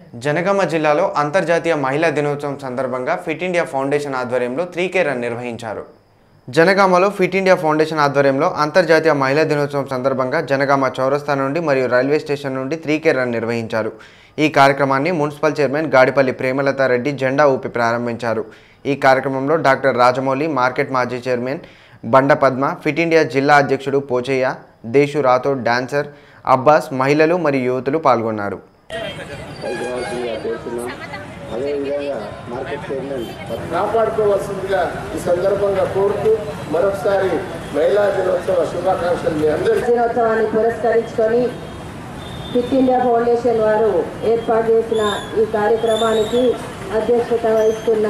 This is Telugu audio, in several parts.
జనగామ జిల్లాలో అంతర్జాతీయ మహిళా దినోత్సవం సందర్భంగా ఫిట్ ఇండియా ఫౌండేషన్ ఆధ్వర్యంలో త్రీ కే రన్ నిర్వహించారు జనగామలో ఫిట్ ఇండియా ఫౌండేషన్ ఆధ్వర్యంలో అంతర్జాతీయ మహిళా దినోత్సవం సందర్భంగా జనగామ చౌరస్తా నుండి మరియు రైల్వే స్టేషన్ నుండి త్రీ కే రన్ నిర్వహించారు ఈ కార్యక్రమాన్ని మున్సిపల్ చైర్మన్ గాడిపల్లి ప్రేమలతారెడ్డి జెండా ఊపి ప్రారంభించారు ఈ కార్యక్రమంలో డాక్టర్ రాజమౌళి మార్కెట్ మాజీ chairman Banda Padma fit India జిల్లా అధ్యక్షుడు పోచయ్య దేశు రాథోడ్ డాన్సర్ అబ్బాస్ మహిళలు మరియు యువతులు పాల్గొన్నారు హైదరాబాద్గా చేస్తున్నాం అదేవిధంగా మార్కెట్ చైర్మన్ కాపాడుకోవాల్సిందిగా ఈ సందర్భంగా కోరుతూ మరొకసారి మహిళా దినోత్సవ శుభాకాంక్షలు మీ అందరికీ దినోత్సవాన్ని పురస్కరించుకొని ఫిట్ ఇండియా ఫౌండేషన్ వారు ఏర్పాటు చేసిన ఈ కార్యక్రమానికి అధ్యక్షత వహిస్తున్న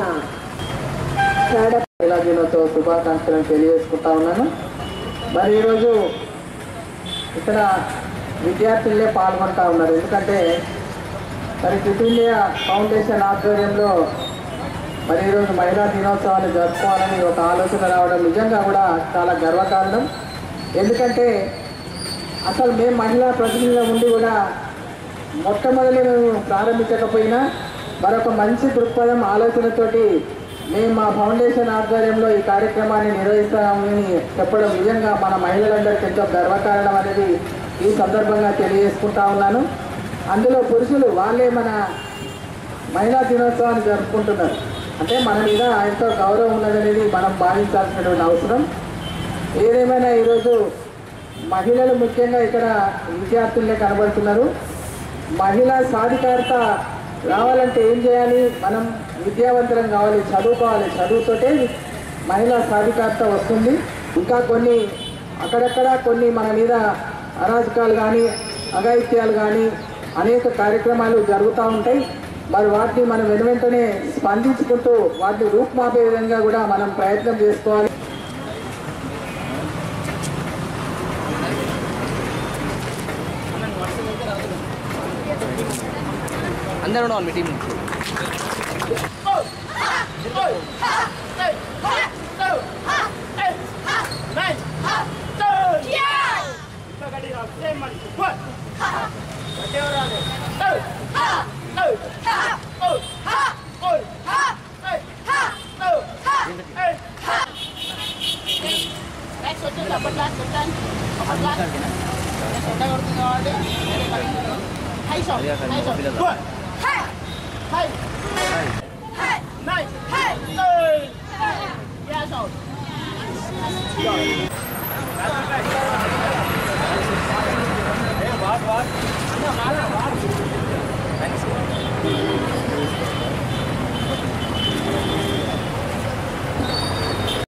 చాడ మహిళా దినోత్సవ శుభాకాంక్షలను తెలియజేసుకుంటా ఉన్నాను మరి ఈరోజు ఇక్కడ విద్యార్థులే పాల్గొంటా ఉన్నారు ఎందుకంటే మరి ఫిట్ ఇండియా ఫౌండేషన్ ఆధ్వర్యంలో మరి ఈరోజు మహిళా దినోత్సవాన్ని జరుపుకోవాలని ఒక ఆలోచన రావడం నిజంగా కూడా చాలా గర్వకారణం ఎందుకంటే అసలు మేము మహిళా ప్రతినిధుల ఉండి కూడా మొట్టమొదటి మేము ప్రారంభించకపోయినా మరొక మంచి దృక్పథం ఆలోచనతోటి మేము మా ఫౌండేషన్ ఆధ్వర్యంలో ఈ కార్యక్రమాన్ని నిర్వహిస్తామని చెప్పడం నిజంగా మన మహిళలందరికీ ఎంతో గర్వకారణం అనేది ఈ సందర్భంగా తెలియజేసుకుంటా ఉన్నాను అందులో పురుషులు వాళ్ళే మన మహిళా దినోత్సవాన్ని జరుపుకుంటున్నారు అంటే మన మీద ఎంతో గౌరవం ఉన్నదనేది మనం భావించాల్సినటువంటి అవసరం ఏదేమైనా ఈరోజు మహిళలు ముఖ్యంగా ఇక్కడ విద్యార్థులే కనబడుతున్నారు మహిళా సాధికారత రావాలంటే ఏం చేయాలి మనం విద్యావంతులం కావాలి చదువుకోవాలి చదువుతోటే మహిళా సాధికారత వస్తుంది ఇంకా కొన్ని అక్కడక్కడ కొన్ని మన మీద అరాజకాలు కానీ అఘాయిత్యాలు కానీ అనేక కార్యక్రమాలు జరుగుతూ ఉంటాయి మరి వాటిని మనం వెను వెంటనే స్పందించుకుంటూ వాటిని రూపుమాపే విధంగా కూడా మనం ప్రయత్నం చేసుకోవాలి అందరూ ఉండాలి మీ టీం Hey!